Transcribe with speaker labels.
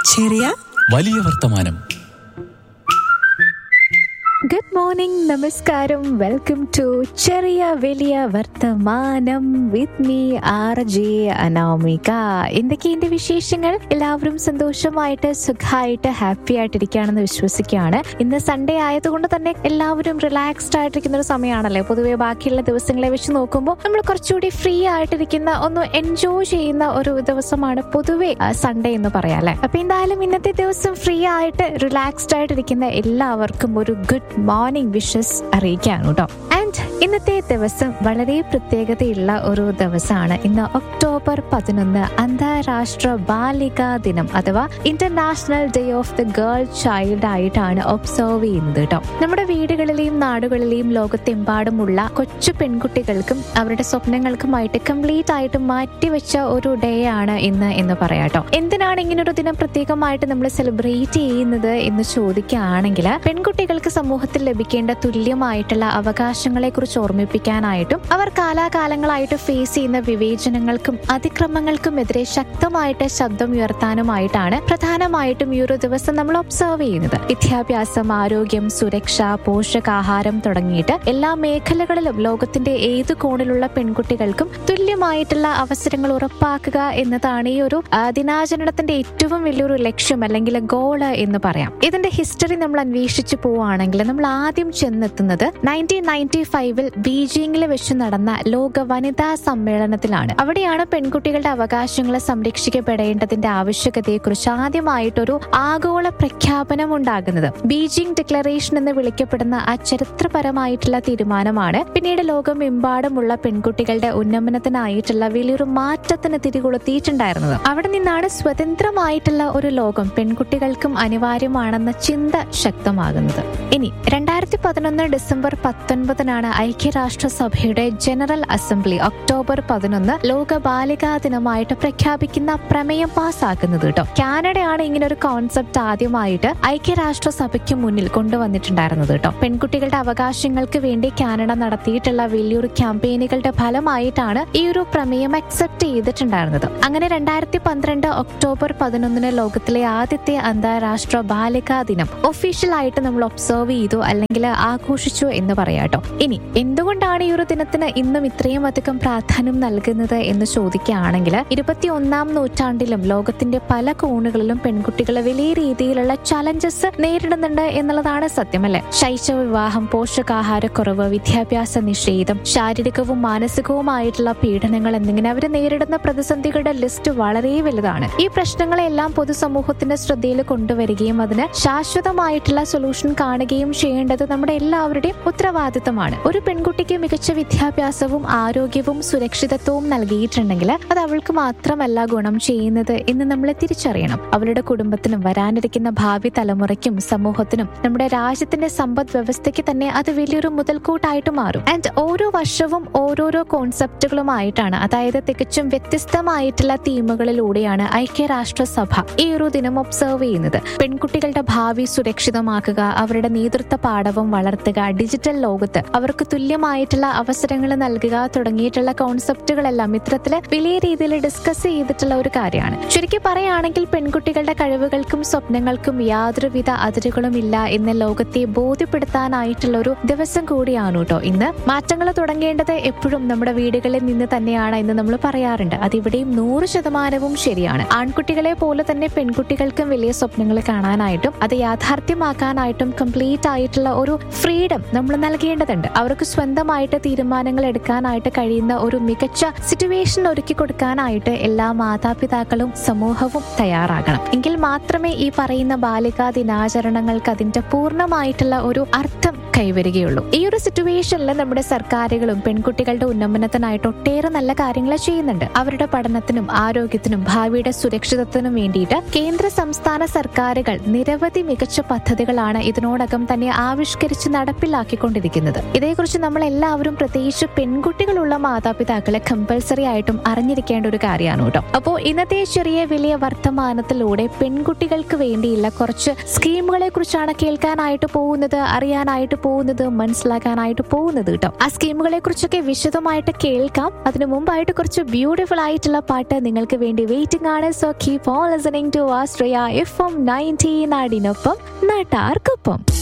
Speaker 1: ചെറിയ
Speaker 2: വലിയ വർത്തമാനം
Speaker 3: ഗുഡ് മോർണിംഗ് നമസ്കാരം വെൽക്കം ടു ചെറിയ വലിയ വർത്തമാനം with me R J Anamika എന്തൊക്കെ എന്റെ വിശേഷങ്ങൾ എല്ലാവരും സന്തോഷമായിട്ട് സുഖമായിട്ട് ഹാപ്പി ആയിട്ടിരിക്കുകയാണെന്ന് വിശ്വസിക്കുകയാണ് ഇന്ന് സൺഡേ ആയതുകൊണ്ട് തന്നെ എല്ലാവരും റിലാക്സ്ഡ് ആയിട്ടിരിക്കുന്ന ഒരു സമയമാണല്ലോ പൊതുവെ ബാക്കിയുള്ള ദിവസങ്ങളെ വെച്ച് നോക്കുമ്പോൾ നമ്മൾ കുറച്ചുകൂടി ഫ്രീ ആയിട്ടിരിക്കുന്ന ഒന്ന് എൻജോയ് ചെയ്യുന്ന ഒരു ദിവസമാണ് പൊതുവെ സൺഡേ എന്ന് പറയാം അല്ലെ അപ്പൊ എന്തായാലും ഇന്നത്തെ ദിവസം ഫ്രീ ആയിട്ട് റിലാക്സ്ഡ് ആയിട്ടിരിക്കുന്ന എല്ലാവർക്കും ഒരു ഗുഡ് മോർണിംഗ് വിഷസ് അറിയിക്കാണ് കേട്ടോ ആൻഡ് ഇന്നത്തെ ദിവസം വളരെ പ്രത്യേകതയുള്ള ഒരു ദിവസമാണ് ഇന്ന് ഒക്ടോബർ പതിനൊന്ന് അന്താരാഷ്ട്ര ബാലികാ ദിനം അഥവാ international day of the girl child ആയിട്ടാണ് ഒബ്സർവ് ചെയ്യുന്നത് കേട്ടോ നമ്മുടെ വീടുകളിലെയും നാടുകളിലെയും ലോകത്തെമ്പാടുമുള്ള കൊച്ചു പെൺകുട്ടികൾക്കും അവരുടെ സ്വപ്നങ്ങൾക്കുമായിട്ട് കംപ്ലീറ്റ് ആയിട്ട് മാറ്റിവെച്ച ഒരു ഡേ ആണ് ഇന്ന് എന്ന് പറയാട്ടോ എന്തിനാണ് ഇങ്ങനെ ഒരു ദിനം പ്രത്യേകമായിട്ട് നമ്മൾ സെലിബ്രേറ്റ് ചെയ്യുന്നത് എന്ന് ചോദിക്കുകയാണെങ്കിൽ പെൺകുട്ടികൾക്ക് സമൂഹത്തിൽ ലഭിക്കേണ്ട തുല്യമായിട്ടുള്ള അവകാശങ്ങളെ കുറിച്ച് ഓർമ്മിപ്പിക്കാനായിട്ടും അവർ കാലാകാലങ്ങളായിട്ട് ഫേസ് ചെയ്യുന്ന വിവേചനങ്ങൾക്കും അതിക്രമങ്ങൾക്കുമെതിരെ ശക്തമായിട്ട് ശബ്ദം ഉയർത്താനുമായിട്ടാണ് പ്രധാനമായിട്ടും ഈ ഒരു ദിവസം നമ്മൾ ഒബ്സർവ് ചെയ്യുന്നത് വിദ്യാഭ്യാസം ആരോഗ്യം സുരക്ഷ പോഷകാഹാരം തുടങ്ങിയിട്ട് എല്ലാ മേഖലകളിലും ലോകത്തിന്റെ ഏത് കോണിലുള്ള പെൺകുട്ടികൾക്കും തുല്യമായിട്ടുള്ള അവസരങ്ങൾ ഉറപ്പാക്കുക എന്നതാണ് ഈ ഒരു ആ, ദിനാചരണത്തിന്റെ ഏറ്റവും വലിയൊരു ലക്ഷ്യം അല്ലെങ്കിൽ ഗോള് എന്ന് പറയാം ഇതിന്റെ ഹിസ്റ്ററി നമ്മൾ അന്വേഷിച്ചു പോവുകയാണെങ്കിൽ നമ്മൾ ആദ്യം ചെന്നെത്തുന്നത് നയൻറ്റീൻ നയൻറ്റി ഫൈവിൽ ബീജിംഗിൽ വെച്ച് നടന്ന ലോക വനിതാ സമ്മേളനത്തിലാണ് അവിടെയാണ് പെൺകുട്ടികളുടെ അവകാശങ്ങൾ സംരക്ഷിക്കപ്പെടേണ്ടതിന്റെ ആവശ്യകതയെക്കുറിച്ച് ആദ്യമായിട്ടൊരു ആഗോള പ്രഖ്യാപനം ഉണ്ടാകുന്നത് ബീജിംഗ് ഡിക്ലറേഷൻ എന്ന് വിളിക്കപ്പെടുന്ന ആ ചരിത്രപരമായിട്ടുള്ള തീരുമാനമാണ് പിന്നീട് ലോകമെമ്പാടുമുള്ള പെൺകുട്ടികളുടെ ഉന്നമനത്തിനായിട്ടുള്ള വലിയൊരു മാറ്റത്തിന് തിരികൊളുത്തിയിട്ടുണ്ടായിരുന്നത് അവിടെ നിന്നാണ് സ്വതന്ത്രമായിട്ടുള്ള ഒരു ലോകം പെൺകുട്ടികൾക്കും അനിവാര്യമാണെന്ന ചിന്ത ശക്തമാകുന്നത് ഇനി രണ്ടായിരത്തി പതിനൊന്ന് ഡിസംബർ പത്തൊൻപതിനാണ് ഐക്യരാഷ്ട്രസഭയുടെ ജനറൽ അസംബ്ലി ഒക്ടോബർ പതിനൊന്ന് ലോക ബാലികാ ദിനമായിട്ട് പ്രഖ്യാപിക്കുന്ന പ്രമേയം പാസ്സാക്കുന്നത് കേട്ടോ കാനഡയാണ് ഇങ്ങനെ ഒരു കോൺസെപ്റ്റ് ആദ്യമായിട്ട് ഐക്യരാഷ്ട്രസഭയ്ക്ക് മുന്നിൽ കൊണ്ടുവന്നിട്ടുണ്ടായിരുന്നത് കേട്ടോ പെൺകുട്ടികളുടെ അവകാശങ്ങൾക്ക് വേണ്ടി കാനഡ നടത്തിയിട്ടുള്ള വലിയൊരു ക്യാമ്പയിനുകളുടെ ഫലമായിട്ടാണ് ഈ ഒരു പ്രമേയം അക്സെപ്റ്റ് ചെയ്തിട്ടുണ്ടായിരുന്നത് അങ്ങനെ രണ്ടായിരത്തി പന്ത്രണ്ട് ഒക്ടോബർ പതിനൊന്നിന് ലോകത്തിലെ ആദ്യത്തെ അന്താരാഷ്ട്ര ബാലികാ ദിനം ഒഫീഷ്യലായിട്ട് നമ്മൾ ഒബ്സർവ് ചെയ്തു അല്ലെങ്കിൽ ആഘോഷിച്ചു എന്ന് പറയാട്ടോ ഇനി എന്തുകൊണ്ടാണ് ഈ ഒരു ദിനത്തിന് ഇന്നും ഇത്രയും അധികം പ്രാധാന്യം നൽകുന്നത് എന്ന് ചോദിക്കുകയാണെങ്കിൽ ഇരുപത്തി ഒന്നാം നൂറ്റാണ്ടിലും ലോകത്തിന്റെ പല കോണുകളിലും പെൺകുട്ടികൾ വലിയ രീതിയിലുള്ള ചലഞ്ചസ് നേരിടുന്നുണ്ട് എന്നുള്ളതാണ് സത്യമല്ലേ ശൈശവ വിവാഹം പോഷകാഹാരക്കുറവ് വിദ്യാഭ്യാസ നിഷേധം ശാരീരികവും മാനസികവുമായിട്ടുള്ള പീഡനങ്ങൾ എന്നിങ്ങനെ അവർ നേരിടുന്ന പ്രതിസന്ധികളുടെ ലിസ്റ്റ് വളരെ വലുതാണ് ഈ പ്രശ്നങ്ങളെല്ലാം പൊതുസമൂഹത്തിന്റെ ശ്രദ്ധയിൽ കൊണ്ടുവരികയും അതിന് ശാശ്വതമായിട്ടുള്ള സൊല്യൂഷൻ കാണുകയും ചെയ്യേണ്ടത് നമ്മുടെ എല്ലാവരുടെയും ഉത്തരവാദിത്തമാണ് ഒരു പെൺകുട്ടിക്ക് മികച്ച വിദ്യാഭ്യാസവും ആരോഗ്യവും സുരക്ഷിതത്വവും നൽകിയിട്ടുണ്ടെങ്കിൽ അത് അവൾക്ക് മാത്രമല്ല ഗുണം ചെയ്യുന്നത് എന്ന് നമ്മൾ തിരിച്ചറിയണം അവളുടെ കുടുംബത്തിനും വരാനിരിക്കുന്ന ഭാവി തലമുറയ്ക്കും സമൂഹത്തിനും നമ്മുടെ രാജ്യത്തിന്റെ സമ്പദ് വ്യവസ്ഥയ്ക്ക് തന്നെ അത് വലിയൊരു മുതൽക്കൂട്ടായിട്ട് മാറും ആൻഡ് ഓരോ വർഷവും ഓരോരോ കോൺസെപ്റ്റുകളുമായിട്ടാണ് അതായത് തികച്ചും വ്യത്യസ്തമായിട്ടുള്ള തീമുകളിലൂടെയാണ് ഐക്യരാഷ്ട്രസഭ ഈ ഒരു ദിനം ഒബ്സർവ് ചെയ്യുന്നത് പെൺകുട്ടികളുടെ ഭാവി സുരക്ഷിതമാക്കുക അവരുടെ നേതൃത്വ പാഠവും വളർത്തുക ഡിജിറ്റൽ ലോകത്ത് അവർക്ക് തുല്യമായിട്ടുള്ള അവസരങ്ങൾ നൽകുക തുടങ്ങിയിട്ടുള്ള കോൺസെപ്റ്റുകളെല്ലാം ഇത്തരത്തില് വലിയ രീതിയിൽ ഡിസ്കസ് ചെയ്തിട്ടുള്ള ഒരു കാര്യമാണ് ശരിക്കും പറയുകയാണെങ്കിൽ പെൺകുട്ടികളുടെ കഴിവുകൾക്കും സ്വപ്നങ്ങൾക്കും യാതൊരുവിധ അതിരുകളും ഇല്ല എന്ന് ലോകത്തെ ബോധ്യപ്പെടുത്താനായിട്ടുള്ള ഒരു ദിവസം കൂടിയാണ് കേട്ടോ ഇന്ന് മാറ്റങ്ങൾ തുടങ്ങേണ്ടത് എപ്പോഴും നമ്മുടെ വീടുകളിൽ നിന്ന് തന്നെയാണ് എന്ന് നമ്മൾ പറയാറുണ്ട് അതിവിടെയും നൂറ് ശതമാനവും ശരിയാണ് ആൺകുട്ടികളെ പോലെ തന്നെ പെൺകുട്ടികൾക്കും വലിയ സ്വപ്നങ്ങൾ കാണാനായിട്ടും അത് യാഥാർത്ഥ്യമാക്കാനായിട്ടും കംപ്ലീറ്റ് ആയിട്ടുള്ള ഒരു ഫ്രീഡം നമ്മൾ നൽകേണ്ടതുണ്ട് അവർക്ക് സ്വന്തമായിട്ട് തീരുമാനങ്ങൾ എടുക്കാനായിട്ട് കഴിയുന്ന ഒരു മികച്ച സിറ്റുവേഷൻ ഒരുക്കി കൊടുക്കാനായിട്ട് എല്ലാ മാതാപിതാക്കളും സമൂഹവും തയ്യാറാകണം എങ്കിൽ മാത്രമേ ഈ പറയുന്ന ബാലികാ ദിനാചരണങ്ങൾക്ക് അതിന്റെ പൂർണ്ണമായിട്ടുള്ള ഒരു അർത്ഥം കൈവരികയുള്ളൂ ഈ ഒരു സിറ്റുവേഷനിൽ നമ്മുടെ സർക്കാരുകളും പെൺകുട്ടികളുടെ ഉന്നമനത്തിനായിട്ട് ഒട്ടേറെ നല്ല കാര്യങ്ങൾ ചെയ്യുന്നുണ്ട് അവരുടെ പഠനത്തിനും ആരോഗ്യത്തിനും ഭാവിയുടെ സുരക്ഷിതത്വത്തിനും വേണ്ടിയിട്ട് കേന്ദ്ര സംസ്ഥാന സർക്കാരുകൾ നിരവധി മികച്ച പദ്ധതികളാണ് ഇതിനോടകം തന്നെ ആവിഷ്കരിച്ച് നടപ്പിലാക്കിക്കൊണ്ടിരിക്കുന്നത് ഇതേക്കുറിച്ച് നമ്മൾ എല്ലാവരും പ്രത്യേകിച്ച് പെൺകുട്ടികളുള്ള മാതാപിതാക്കളെ കമ്പൽസറി ആയിട്ടും അറിഞ്ഞിരിക്കേണ്ട ഒരു കാര്യമാണ് കേട്ടോ അപ്പോൾ ഇന്നത്തെ ചെറിയ വലിയ വർത്തമാനത്തിലൂടെ പെൺകുട്ടികൾക്ക് വേണ്ടിയുള്ള കുറച്ച് സ്കീമുകളെ കുറിച്ചാണ് കേൾക്കാനായിട്ട് പോകുന്നത് അറിയാനായിട്ട് പോകുന്നത് മനസ്സിലാക്കാനായിട്ട് പോകുന്നത് കേട്ടോ ആ സ്കീമുകളെ കുറിച്ചൊക്കെ വിശദമായിട്ട് കേൾക്കാം അതിനു മുമ്പായിട്ട് കുറച്ച് ബ്യൂട്ടിഫുൾ ആയിട്ടുള്ള പാട്ട് നിങ്ങൾക്ക് വേണ്ടി വെയിറ്റിംഗ് ആണ് so keep on listening to ആസ്ട്രിയ എഫ് എം നയൻറ്റീൻ നാടിനൊപ്പം നാട്ടാർക്കൊപ്പം